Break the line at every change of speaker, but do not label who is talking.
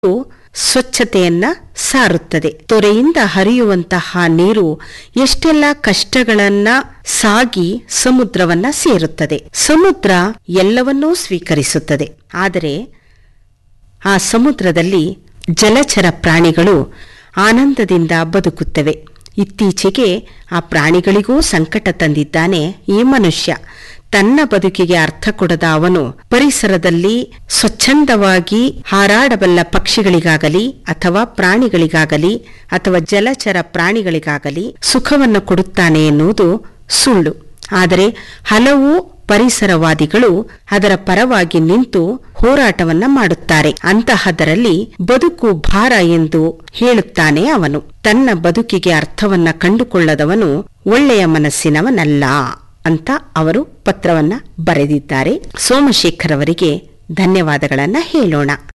ಸ್ವಚ್ಛತೆಯನ್ನ ಸಾರುತ್ತದೆ ತೊರೆಯಿಂದ ಹರಿಯುವಂತಹ ನೀರು ಎಷ್ಟೆಲ್ಲ ಕಷ್ಟಗಳನ್ನ ಸಾಗಿ ಸಮುದ್ರವನ್ನ ಸೇರುತ್ತದೆ ಸಮುದ್ರ ಎಲ್ಲವನ್ನೂ ಸ್ವೀಕರಿಸುತ್ತದೆ ಆದರೆ ಆ ಸಮುದ್ರದಲ್ಲಿ ಜಲಚರ ಪ್ರಾಣಿಗಳು ಆನಂದದಿಂದ ಬದುಕುತ್ತವೆ ಇತ್ತೀಚೆಗೆ ಆ ಪ್ರಾಣಿಗಳಿಗೂ ಸಂಕಟ ತಂದಿದ್ದಾನೆ ಈ ಮನುಷ್ಯ ತನ್ನ ಬದುಕಿಗೆ ಅರ್ಥ ಕೊಡದ ಅವನು ಪರಿಸರದಲ್ಲಿ ಸ್ವಚ್ಛಂದವಾಗಿ ಹಾರಾಡಬಲ್ಲ ಪಕ್ಷಿಗಳಿಗಾಗಲಿ ಅಥವಾ ಪ್ರಾಣಿಗಳಿಗಾಗಲಿ ಅಥವಾ ಜಲಚರ ಪ್ರಾಣಿಗಳಿಗಾಗಲಿ ಸುಖವನ್ನು ಕೊಡುತ್ತಾನೆ ಎನ್ನುವುದು ಸುಳ್ಳು ಆದರೆ ಹಲವು ಪರಿಸರವಾದಿಗಳು ಅದರ ಪರವಾಗಿ ನಿಂತು ಹೋರಾಟವನ್ನ ಮಾಡುತ್ತಾರೆ ಅಂತಹದರಲ್ಲಿ ಬದುಕು ಭಾರ ಎಂದು ಹೇಳುತ್ತಾನೆ ಅವನು ತನ್ನ ಬದುಕಿಗೆ ಅರ್ಥವನ್ನ ಕಂಡುಕೊಳ್ಳದವನು ಒಳ್ಳೆಯ ಮನಸ್ಸಿನವನಲ್ಲ ಅಂತ ಅವರು ಪತ್ರವನ್ನ ಬರೆದಿದ್ದಾರೆ ಸೋಮಶೇಖರ್ ಅವರಿಗೆ ಧನ್ಯವಾದಗಳನ್ನ ಹೇಳೋಣ